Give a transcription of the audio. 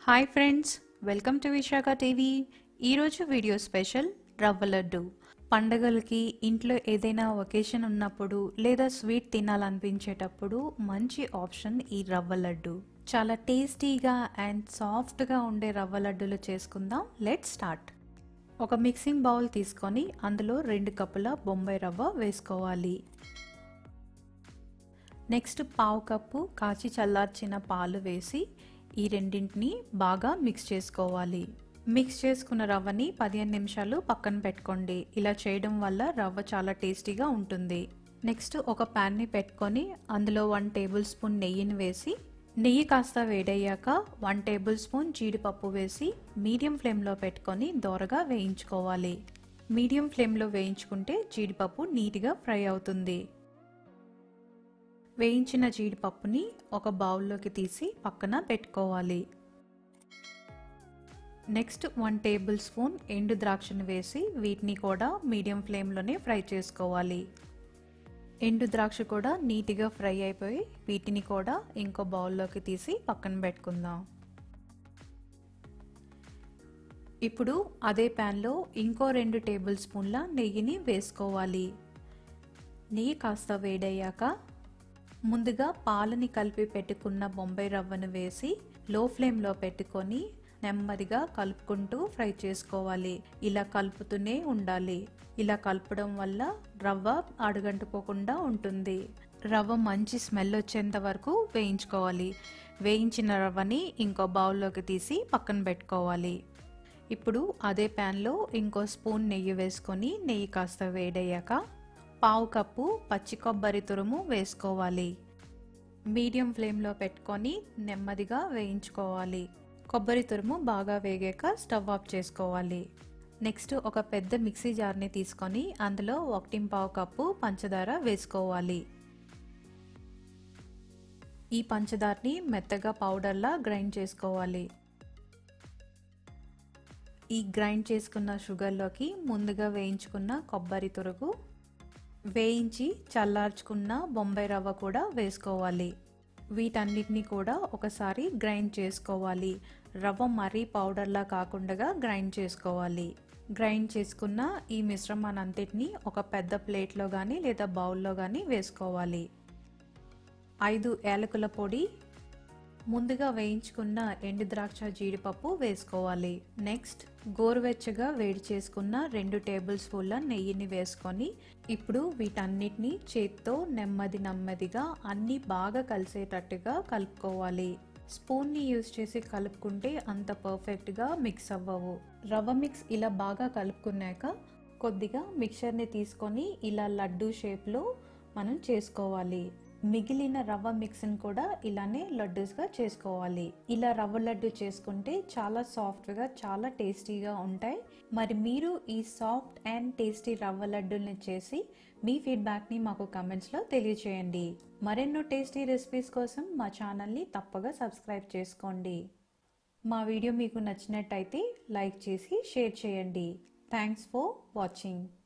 hi friends welcome to Visakha TV ఈరోజు video special రవ్వ లడ్డు పండగలకి ఇంట్లో ఏదైనా ఒకేషన్ ఉన్నప్పుడు లేదా స్వీట్ తినాలనిపించేటప్పుడు మంచి ఆప్షన్ ఈ రవ్వ లడ్డు చాలా టేస్టీగా అండ్ సాఫ్ట్గా ఉండే రవ్వ లడ్డులు చేసుకుందాం లెట్ స్టార్ట్ ఒక మిక్సింగ్ బౌల్ తీసుకొని అందులో రెండు కప్పుల బొంబాయి రవ్వ వేసుకోవాలి నెక్స్ట్ పావు కప్పు కాచి చల్లార్చిన పాలు వేసి ఈ రెండింటిని బాగా మిక్స్ చేసుకోవాలి మిక్స్ చేసుకున్న రవ్వని పదిహేను నిమిషాలు పక్కన పెట్టుకోండి ఇలా చేయడం వల్ల రవ్వ చాలా టేస్టీగా ఉంటుంది నెక్స్ట్ ఒక ప్యాన్ని పెట్టుకొని అందులో వన్ టేబుల్ స్పూన్ నెయ్యిని వేసి నెయ్యి కాస్త వేడయ్యాక వన్ టేబుల్ స్పూన్ జీడిపప్పు వేసి మీడియం ఫ్లేమ్లో పెట్టుకొని దోరగా వేయించుకోవాలి మీడియం ఫ్లేమ్లో వేయించుకుంటే జీడిపప్పు నీట్గా ఫ్రై అవుతుంది వేయించిన జీడిపప్పుని ఒక బౌల్లోకి తీసి పక్కన పెట్టుకోవాలి నెక్స్ట్ వన్ టేబుల్ స్పూన్ ఎండు ద్రాక్షను వేసి వీటిని కూడా మీడియం ఫ్లేమ్లోనే ఫ్రై చేసుకోవాలి ఎండు ద్రాక్ష కూడా నీట్గా ఫ్రై అయిపోయి వీటిని కూడా ఇంకో బౌల్లోకి తీసి పక్కన పెట్టుకుందాం ఇప్పుడు అదే ప్యాన్లో ఇంకో రెండు టేబుల్ స్పూన్ల నెయ్యిని వేసుకోవాలి నెయ్యి కాస్త వేడయ్యాక ముందుగా పాలని కలిపి పెట్టుకున్న బొంబాయి రవ్వను వేసి లో ఫ్లేమ్లో పెట్టుకొని నెమ్మదిగా కలుపుకుంటూ ఫ్రై చేసుకోవాలి ఇలా కలుపుతూనే ఉండాలి ఇలా కలపడం వల్ల రవ్వ అడుగంటుకోకుండా ఉంటుంది రవ్వ మంచి స్మెల్ వచ్చేంత వరకు వేయించుకోవాలి వేయించిన రవ్వని ఇంకో బౌల్లోకి తీసి పక్కన పెట్టుకోవాలి ఇప్పుడు అదే ప్యాన్లో ఇంకో స్పూన్ నెయ్యి వేసుకొని నెయ్యి కాస్త వేడయ్యాక పావు కప్పు పచ్చి కొబ్బరి తురుము వేసుకోవాలి మీడియం ఫ్లేమ్లో పెట్టుకొని నెమ్మదిగా వేయించుకోవాలి కొబ్బరి తురుము బాగా వేగాక స్టవ్ ఆఫ్ చేసుకోవాలి నెక్స్ట్ ఒక పెద్ద మిక్సీ జార్ని తీసుకొని అందులో ఒకటి పావు కప్పు పంచదార వేసుకోవాలి ఈ పంచదారని మెత్తగా పౌడర్లా గ్రైండ్ చేసుకోవాలి ఈ గ్రైండ్ చేసుకున్న షుగర్లోకి ముందుగా వేయించుకున్న కొబ్బరి తురుగు వేయించి చల్లార్చుకున్న బొంబాయి రవ్వ కూడా వేసుకోవాలి వీటన్నిటిని కూడా ఒకసారి గ్రైండ్ చేసుకోవాలి రవ్వ మరీ పౌడర్లా కాకుండా గ్రైండ్ చేసుకోవాలి గ్రైండ్ చేసుకున్న ఈ మిశ్రమానంతటిని ఒక పెద్ద ప్లేట్లో కానీ లేదా బౌల్లో కానీ వేసుకోవాలి ఐదు ఏలకుల పొడి ముందుగా వేయించుకున్న ఎండు ద్రాక్ష జీడిపప్పు వేసుకోవాలి నెక్స్ట్ గోరువెచ్చగా వేడి చేసుకున్న రెండు టేబుల్ స్పూన్ల నెయ్యిని వేసుకొని ఇప్పుడు వీటన్నిటిని చేత్తో నెమ్మది నెమ్మదిగా అన్నీ బాగా కలిసేటట్టుగా కలుపుకోవాలి స్పూన్ని యూజ్ చేసి కలుపుకుంటే అంత పర్ఫెక్ట్గా మిక్స్ అవ్వవు రవ్వ మిక్స్ ఇలా బాగా కలుపుకున్నాక కొద్దిగా మిక్చర్ని తీసుకొని ఇలా లడ్డు షేప్లో మనం చేసుకోవాలి మిగిలిన రవ్వ మిక్స్ని కూడా ఇలానే లడ్డూస్గా చేసుకోవాలి ఇలా రవ్వ లడ్డు చేసుకుంటే చాలా సాఫ్ట్గా చాలా టేస్టీగా ఉంటాయి మరి మీరు ఈ సాఫ్ట్ అండ్ టేస్టీ రవ్వ లడ్డూల్ని చేసి మీ ఫీడ్బ్యాక్ని మాకు కమెంట్స్లో తెలియచేయండి మరెన్నో టేస్టీ రెసిపీస్ కోసం మా ఛానల్ని తప్పగా సబ్స్క్రైబ్ చేసుకోండి మా వీడియో మీకు నచ్చినట్టయితే లైక్ చేసి షేర్ చేయండి థ్యాంక్స్ ఫర్ వాచింగ్